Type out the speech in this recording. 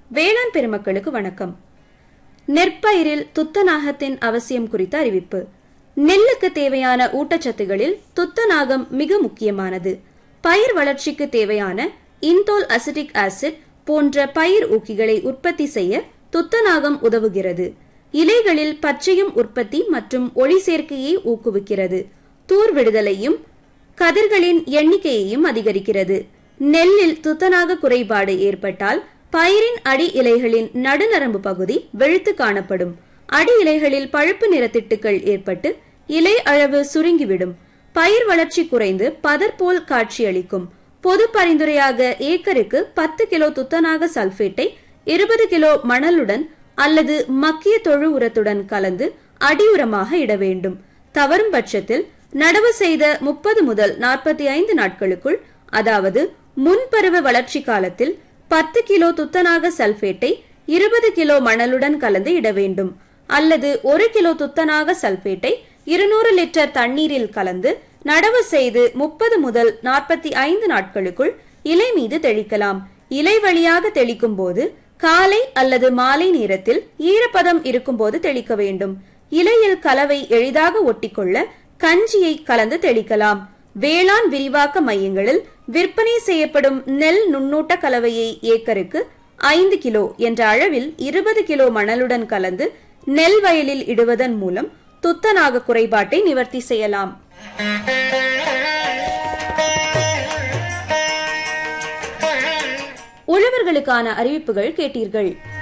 வேளாண் பெருமக்களுக்கு வணக்கம் நெற்பயிரில் துத்தநாகத்தின் அவசியம் குறித்த அறிவிப்பு நெல்லுக்கு தேவையான ஊட்டச்சத்துகளில் துத்தநாகம் மிக முக்கியமானது பயிர் வளர்ச்சிக்கு தேவையான இன்தோல் அசிட்டிக் ஆசிட் போன்ற பயிர் ஊக்கிகளை உற்பத்தி செய்ய துத்தநாகம் உதவுகிறது இலைகளில் பச்சையும் உற்பத்தி மற்றும் ஒளி சேர்க்கையை ஊக்குவிக்கிறது தூர் விடுதலையும் கதிர்களின் எண்ணிக்கையையும் அதிகரிக்கிறது நெல்லில் துத்தநாக குறைபாடு ஏற்பட்டால் பயிரின் அடி இலைகளின் நடுநரம்பு பகுதி வெளுத்து காணப்படும் அடி இலைகளில் பழுப்பு நிறத்திட்டுக்கள் ஏற்பட்டு இலை அளவு சுருங்கிவிடும் பயிர் வளர்ச்சி குறைந்து பதர் போல் காட்சியளிக்கும் பொது பரிந்துரையாக ஏக்கருக்கு பத்து கிலோ துத்தநாக சல்பேட்டை இருபது கிலோ மணலுடன் அல்லது மக்கிய தொழு உரத்துடன் கலந்து அடி உரமாக இட வேண்டும் தவறும் பட்சத்தில் நடவு செய்த முப்பது முதல் நாற்பத்தி ஐந்து நாட்களுக்குள் அதாவது முன்பருவ வளர்ச்சி காலத்தில் பத்து கிலோ துத்தநாக சல்பேட்டை இருபது கிலோ மணலுடன் கலந்து இட வேண்டும் அல்லது ஒரு கிலோ துத்தநாக சல்பேட்டை இருநூறு லிட்டர் தண்ணீரில் கலந்து நடவு செய்து முப்பது முதல் நாற்பத்தி ஐந்து நாட்களுக்குள் இலை மீது தெளிக்கலாம் இலை வழியாக தெளிக்கும் போது காலை அல்லது மாலை நேரத்தில் ஈரப்பதம் இருக்கும்போது தெளிக்க வேண்டும் இலையில் கலவை எளிதாக ஒட்டிக்கொள்ள கஞ்சியை கலந்து தெளிக்கலாம் வேளாண் விரிவாக்க மையங்களில் விற்பனை செய்யப்படும் நெல் நுண்ணூட்ட கலவையை ஏக்கருக்கு ஐந்து கிலோ என்ற அளவில் இருபது கிலோ மணலுடன் கலந்து நெல் வயலில் இடுவதன் மூலம் துத்தநாக குறைபாட்டை நிவர்த்தி செய்யலாம் உழவர்களுக்கான அறிவிப்புகள் கேட்டீர்கள்